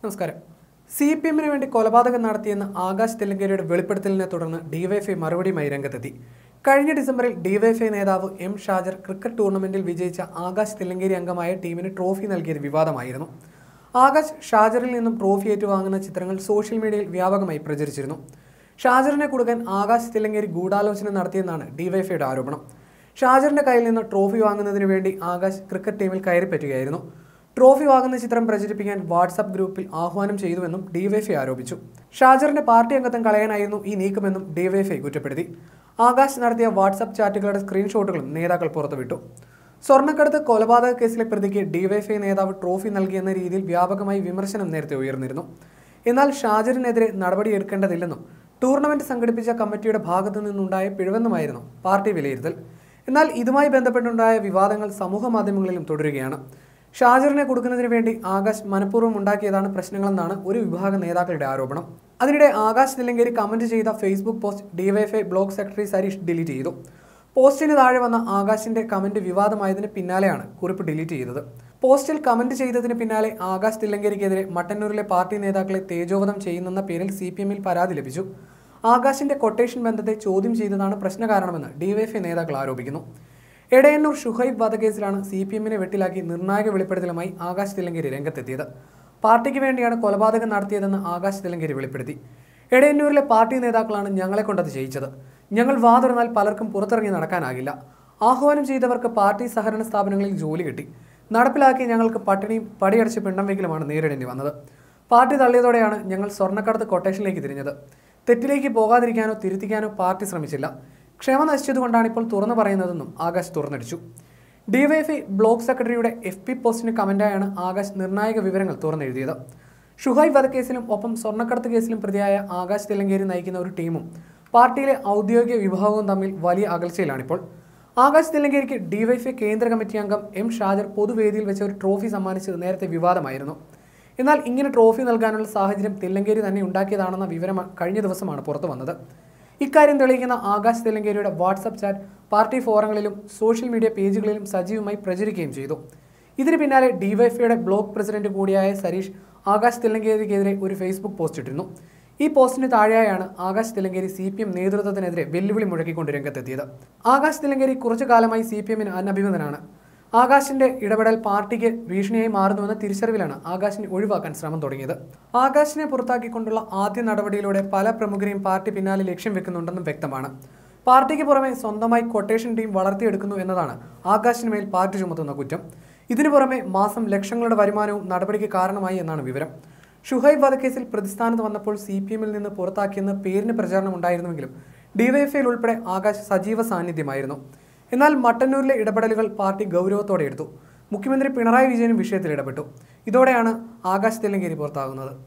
നമസ്കാരം C P എമ്മിന് വേണ്ടി കൊലപാതകം നടത്തിയെന്ന ആകാശ് തെലങ്കേരിയുടെ വെളിപ്പെടുത്തലിനെ തുടർന്ന് ഡിവൈഎഫ്ഐ മറുപടിയുമായി രംഗത്തെത്തി കഴിഞ്ഞ ഡിസംബറിൽ ഡിവൈഎഫ്ഐ നേതാവ് എം ഷാജർ ക്രിക്കറ്റ് ടൂർണമെന്റിൽ വിജയിച്ച ആകാശ് തെലങ്കേരി അംഗമായ ടീമിന് ട്രോഫി നൽകിയത് വിവാദമായിരുന്നു ആകാശ് ഷാജറിൽ നിന്നും ട്രോഫി ഏറ്റുവാങ്ങുന്ന ചിത്രങ്ങൾ സോഷ്യൽ മീഡിയയിൽ വ്യാപകമായി പ്രചരിച്ചിരുന്നു ഷാജറിനെ കൊടുക്കാൻ ആകാശ് തെലങ്കേരി ഗൂഢാലോചന നടത്തിയെന്നാണ് ഡിവൈഎഫ്ഐയുടെ ആരോപണം ഷാജറിന്റെ കയ്യിൽ നിന്ന് ട്രോഫി വാങ്ങുന്നതിന് വേണ്ടി ആകാശ് ക്രിക്കറ്റ് ടീമിൽ കയറിപ്പറ്റുകയായിരുന്നു ട്രോഫി വാങ്ങുന്ന ചിത്രം പ്രചരിപ്പിക്കാൻ വാട്സാപ്പ് ഗ്രൂപ്പിൽ ആഹ്വാനം ചെയ്തുവെന്നും ഡിവൈഎഫ്ഐ ആരോപിച്ചു ഷാജറിന്റെ പാർട്ടി അംഗത്വം കളയാനായിരുന്നു ഈ നീക്കമെന്നും ഡിവൈഎഫ്ഐ കുറ്റപ്പെടുത്തി ആകാശ് നടത്തിയ വാട്സാപ്പ് ചാറ്റുകളുടെ സ്ക്രീൻഷോട്ടുകളും നേതാക്കൾ പുറത്തുവിട്ടു സ്വർണ്ണക്കടത്ത് കൊലപാതക കേസിലെ പ്രതിക്ക് ഡിവൈഎഫ്ഐ നേതാവ് ട്രോഫി നൽകിയെന്ന രീതിയിൽ വ്യാപകമായി വിമർശനം നേരത്തെ ഉയർന്നിരുന്നു എന്നാൽ ഷാജറിനെതിരെ നടപടിയെടുക്കേണ്ടതില്ലെന്നും ടൂർണമെന്റ് സംഘടിപ്പിച്ച കമ്മിറ്റിയുടെ ഭാഗത്തു നിന്നുണ്ടായ പിഴവെന്നുമായിരുന്നു പാർട്ടി വിലയിരുത്തൽ എന്നാൽ ഇതുമായി ബന്ധപ്പെട്ടുണ്ടായ വിവാദങ്ങൾ സമൂഹ മാധ്യമങ്ങളിലും തുടരുകയാണ് ഷാജറിനെ കൊടുക്കുന്നതിന് വേണ്ടി ആകാശ് മനഃപൂർവ്വം ഉണ്ടാക്കിയതാണ് പ്രശ്നങ്ങളെന്നാണ് ഒരു വിഭാഗം നേതാക്കളുടെ ആരോപണം അതിനിടെ ആകാശ് തില്ലങ്കേരി കമന്റ് ചെയ്ത Facebook post DYFI block secretary Sareesh delete ചെയ്തു പോസ്റ്റിന് താഴെ വന്ന ആകാശിന്റെ കമന്റ് വിവാദമായതിന് പിന്നാലെയാണ് കുറിപ്പ് ഡിലീറ്റ് ചെയ്തത് പോസ്റ്റിൽ കമന്റ് ചെയ്തതിന് പിന്നാലെ ആകാശ് തില്ലങ്കരിക്കെതിരെ മട്ടന്നൂരിലെ പാർട്ടി നേതാക്കളെ തേജോവധം ചെയ്യുന്നെന്ന പേരിൽ സി പി എമ്മിൽ പരാതി ലഭിച്ചു ആകാശിന്റെ കൊട്ടേഷൻ ബന്ധത്തെ ചോദ്യം ചെയ്തതാണ് പ്രശ്നകാരണമെന്ന് ഡിവൈഎഫ്ഐ നേതാക്കൾ ആരോപിക്കുന്നു എടയന്നൂർ ഷുഹൈബ് വധക്കേസിലാണ് സി പി എമ്മിനെ വെട്ടിലാക്കി നിർണായക വെളിപ്പെടുത്തലുമായി ആകാശ് തില്ലങ്കേരി രംഗത്തെത്തിയത് പാർട്ടിക്ക് വേണ്ടിയാണ് കൊലപാതകം നടത്തിയതെന്ന് ആകാശ് തില്ലങ്കേരി വെളിപ്പെടുത്തി എടയന്നൂരിലെ പാർട്ടി നേതാക്കളാണ് ഞങ്ങളെ കൊണ്ടത് ചെയ്യിച്ചത് ഞങ്ങൾ വാ തുറന്നാൽ പലർക്കും പുറത്തിറങ്ങി നടക്കാനാകില്ല ആഹ്വാനം ചെയ്തവർക്ക് പാർട്ടി സഹകരണ സ്ഥാപനങ്ങളിൽ ജോലി കിട്ടി നടപ്പിലാക്കി ഞങ്ങൾക്ക് പട്ടിണിയും പടിയടച്ച് പിണ്ടം വയ്ക്കലുമാണ് നേരിടേണ്ടി വന്നത് പാർട്ടി തള്ളിയതോടെയാണ് ഞങ്ങൾ സ്വർണ്ണക്കടത്ത് കൊട്ടേഷനിലേക്ക് തിരിഞ്ഞത് തെറ്റിലേക്ക് പോകാതിരിക്കാനോ തിരുത്തിക്കാനോ പാർട്ടി ശ്രമിച്ചില്ല ക്ഷമ നശിച്ചതുകൊണ്ടാണ് ഇപ്പോൾ തുറന്നു പറയുന്നതെന്നും ആകാശ് തുറന്നടിച്ചു ഡിവൈഎഫ്ഐ ബ്ലോക്ക് സെക്രട്ടറിയുടെ എഫ് പി പോസ്റ്റിന് കമന്റായാണ് ആകാശ് നിർണായക വിവരങ്ങൾ തുറന്നെഴുതിയത് ഷുഹൈബ് വധക്കേസിലും ഒപ്പം സ്വർണ്ണക്കടത്ത് കേസിലും പ്രതിയായ ആകാശ് തിലങ്കേരി നയിക്കുന്ന ഒരു ടീമും പാർട്ടിയിലെ ഔദ്യോഗിക വിഭാഗവും തമ്മിൽ വലിയ അകൽച്ചയിലാണിപ്പോൾ ആകാശ് തിലങ്കേരിക്ക് ഡിവൈഎഫ്ഐ കേന്ദ്ര കമ്മിറ്റി അംഗം എം ഷാജർ പൊതുവേദിയിൽ വെച്ച ഒരു ട്രോഫി സമ്മാനിച്ചത് നേരത്തെ വിവാദമായിരുന്നു എന്നാൽ ഇങ്ങനെ ട്രോഫി നൽകാനുള്ള സാഹചര്യം തില്ലങ്കേരി തന്നെ ഉണ്ടാക്കിയതാണെന്ന വിവരം കഴിഞ്ഞ ദിവസമാണ് പുറത്തു വന്നത് ഇക്കാര്യം തെളിയിക്കുന്ന ആകാശ് തെലങ്കേരിയുടെ വാട്സപ്പ് ചാറ്റ് പാർട്ടി ഫോറങ്ങളിലും സോഷ്യൽ മീഡിയ പേജുകളിലും സജീവമായി പ്രചരിക്കുകയും ചെയ്തു ഇതിന് പിന്നാലെ ഡിവൈഎഫ്ഐയുടെ ബ്ലോക്ക് പ്രസിഡന്റ് കൂടിയായ സരീഷ് ആകാശ് തെലങ്കേരിക്കെതിരെ ഒരു ഫേസ്ബുക്ക് പോസ്റ്റ് ഇട്ടിരുന്നു ഈ പോസ്റ്റിന് താഴെയായാണ് Akash Thillankeri C P M നേതൃത്വത്തിനെതിരെ വെല്ലുവിളി മുഴക്കിക്കൊണ്ട് രംഗത്തെത്തിയത് ആകാശ് തെലങ്കേരി കുറച്ചു കാലമായി സി പി എമ്മിന് അനഭിമതനാണ് ആകാശിന്റെ ഇടപെടൽ പാർട്ടിക്ക് ഭീഷണിയായി മാറുന്നുവെന്ന തിരിച്ചറിവിലാണ് ആകാശിനെ ഒഴിവാക്കാൻ ശ്രമം തുടങ്ങിയത് ആകാശിനെ പുറത്താക്കിക്കൊണ്ടുള്ള ആദ്യ നടപടിയിലൂടെ പല പ്രമുഖരെയും പാർട്ടി പിന്നാലെ ലക്ഷ്യം വെക്കുന്നുണ്ടെന്നും വ്യക്തമാണ് പാർട്ടിക്ക് പുറമെ സ്വന്തമായി കൊട്ടേഷൻ ടീം വളർത്തിയെടുക്കുന്നു എന്നതാണ് ആകാശിന് മേൽ പാർട്ടി ചുമത്തുന്ന കുറ്റം ഇതിനു പുറമെ മാസം ലക്ഷങ്ങളുടെ വരുമാനവും നടപടിക്ക് കാരണമായി എന്നാണ് വിവരം ഷുഹൈബ് വധക്കേസിൽ പ്രതിസ്ഥാനത്ത് വന്നപ്പോൾ സി പി എമ്മിൽ നിന്ന് പുറത്താക്കിയെന്ന് പേരിന് പ്രചാരണം ഉണ്ടായിരുന്നുവെങ്കിലും ഡിവൈഎഫ്ഐയിൽ ഉൾപ്പെടെ ആകാശ് സജീവ സാന്നിധ്യമായിരുന്നു എന്നാൽ മട്ടന്നൂരിലെ ഇടപെടലുകൾ പാർട്ടി ഗൗരവത്തോടെ എടുത്തു മുഖ്യമന്ത്രി പിണറായി വിജയനും വിഷയത്തിൽ ഇടപെട്ടു ഇതോടെയാണ് ആകാശ് തെലങ്കേരി പുറത്താകുന്നത്